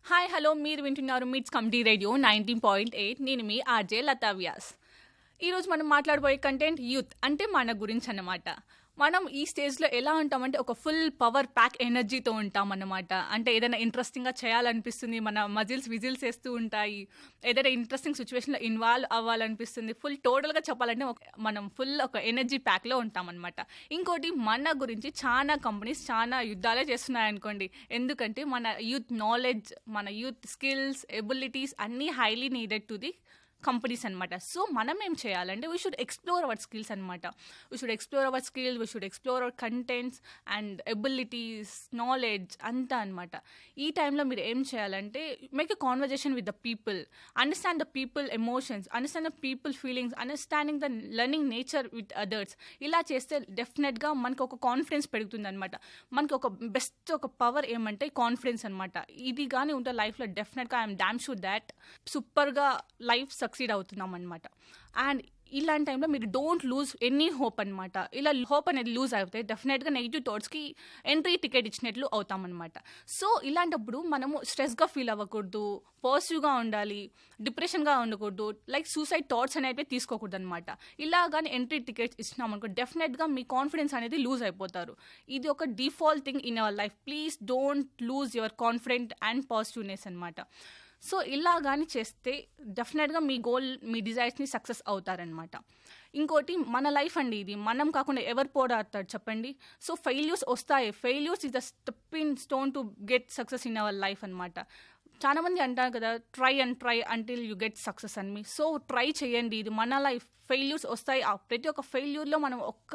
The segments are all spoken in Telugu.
హాయ్ హలో మీరు వింటున్నారు MITS community radio nineteen point eight నేను మీ ఆర్జే లతా వ్యాస్ ఈరోజు మనం మాట్లాడబోయే కంటెంట్ యూత్ అంటే మన గురించి అన్నమాట మనం ఈ స్టేజ్లో ఎలా ఉంటామంటే ఒక ఫుల్ పవర్ ప్యాక్ ఎనర్జీతో ఉంటాం అన్నమాట అంటే ఏదైనా ఇంట్రెస్టింగ్గా చేయాలనిపిస్తుంది మన మజిల్స్ విజిల్స్ వేస్తూ ఉంటాయి ఏదైనా ఇంట్రెస్టింగ్ సిచ్యువేషన్లో ఇన్వాల్వ్ అవ్వాలనిపిస్తుంది ఫుల్ టోటల్గా చెప్పాలంటే ఒక- మనం ఫుల్ ఒక ఎనర్జీ ప్యాక్లో ఉంటాం అనమాట ఇంకోటి మన గురించి చాలా కంపెనీస్ చాలా యుద్ధాలే చేస్తున్నాయి అనుకోండి ఎందుకంటే మన యూత్ నాలెడ్జ్ మన యూత్ స్కిల్స్ ఎబిలిటీస్ అన్నీ highly needed to the companies అనమాట సో మనం ఏం చేయాలంటే we should explore our skills అనమాట we should explore our skill we should explore our contents and abilities knowledge అంతా అనమాట ఈ టైంలో మీరు ఏం చేయాలంటే make a conversation with the people understand the people emotions understand the people feelings understanding the learning nature with others ఇలా చేస్తే డెఫినెట్గా మనకు ఒక కాన్ఫిడెన్స్ పెరుగుతుంది అనమాట మనకి ఒక బెస్ట్ ఒక పవర్ ఏమంటే కాన్ఫిడెన్స్ అనమాట ఇది కానీ ఉంటే లైఫ్లో డెఫినెట్గా ఐఎమ్ డామ్ షూర్ దాట్ సూపర్గా లైఫ్ సక్సీడ్ అవుతున్నాం అనమాట అండ్ ఇలాంటి టైంలో మీరు డోంట్ లూజ్ ఎనీ హోప్ అనమాట ఇలా హోప్ అనేది లూజ్ అవుతాయి డెఫినెట్గా నెగిటివ్ థాట్స్కి ఎంట్రీ టికెట్ ఇచ్చినట్లు అవుతామన్నమాట సో ఇలాంటప్పుడు మనము స్ట్రెస్గా ఫీల్ అవ్వకూడదు పాజిటివ్గా ఉండాలి డిప్రెషన్గా ఉండకూడదు లైక్ సూసైడ్ థాట్స్ అనేవి తీసుకోకూడదు అనమాట ఇలా కానీ ఎంట్రీ టికెట్స్ ఇచ్చినామనుకో డెఫినెట్గా మీ కాన్ఫిడెన్స్ అనేది లూజ్ అయిపోతారు ఇది ఒక default thing in our life please don't lose your confident and positiveness అనమాట సో ఇలా కానీ చేస్తే డెఫినెట్గా మీ గోల్ మీ డిజైర్స్ని సక్సెస్ అవుతారనమాట ఇంకోటి మన లైఫ్ అండి ఇది మనం కాకుండా ఎవరు పోరాడతారు చెప్పండి సో ఫెయిల్యూర్స్ వస్తాయి failures is the stepping stone to get success in our life అనమాట చాలా మంది అంటారు కదా try and try until you get success అని మీ సో ట్రై చేయండి ఇది మన లైఫ్ ఫెయిల్యూర్స్ వస్తాయి ఆ ప్రతి ఒక్క ఫెయిల్యూర్లో మనం ఒక్క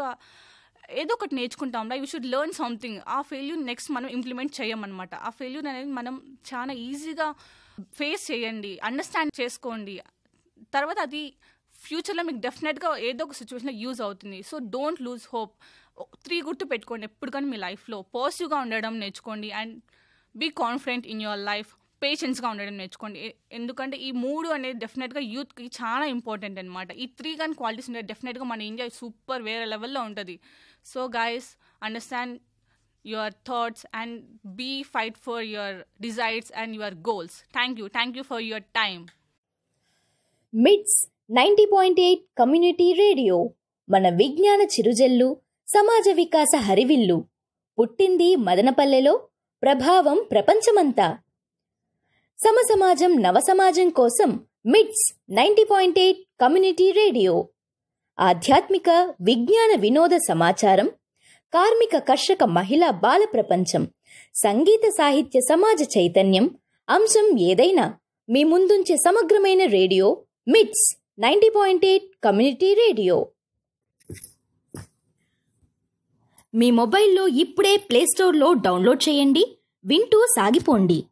ఏదో ఒకటి నేర్చుకుంటాం like you should learn something ఆ ఫెయిల్యూర్ నెక్స్ట్ మనం ఇంప్లిమెంట్ చేయమన్నమాట ఆ ఫెయిల్యూర్ అనేది మనం చాలా ఈజీగా ఫేస్ చేయండి అండర్స్టాండ్ చేసుకోండి తర్వాత అది ఫ్యూచర్లో మీకు డెఫినెట్గా ఏదో ఒక సిచ్యువేషన్లో యూజ్ అవుతుంది so don't lose hope three గుర్తు పెట్టుకోండి ఎప్పుడు కానీ మీ లైఫ్లో పాజిటివ్గా ఉండడం నేర్చుకోండి and be confident in your life పేషెన్స్గా ఉండడం నేర్చుకోండి ఎ- ఎందుకంటే ఈ మూడు అనేది డెఫినెట్గా యూత్కి చాలా ఇంపార్టెంట్ అనమాట ఈ త్రీ కానీ క్వాలిటీస్ ఉంటే డెఫినెట్గా మన ఇండియా సూపర్ వేరే లెవెల్లో ఉంటుంది so guys understand your thoughts and be fight for your desires and your goals thank you thank you for your time MITS ninety point eight community radio మన విజ్ఞాన చిరుజల్లు సమాజ వికాస హరివిల్లు పుట్టింది మదనపల్లెలో ప్రభావం ప్రపంచమంతా సమసమాజం నవసమాజం కోసం MITS ninety point eight community radio ఆధ్యాత్మిక విజ్ఞాన వినోద సమాచారం కార్మిక కర్షక మహిళా బాల ప్రపంచం సంగీత సాహిత్య సమాజ చైతన్యం అంశం ఏదైనా మీ ముందుంచే సమగ్రమైన radio MITS ninety point eight community radio మీ మొబైల్లో ఇప్పుడే ప్లేస్టోర్లో డౌన్లోడ్ చేయండి వింటూ సాగిపోండి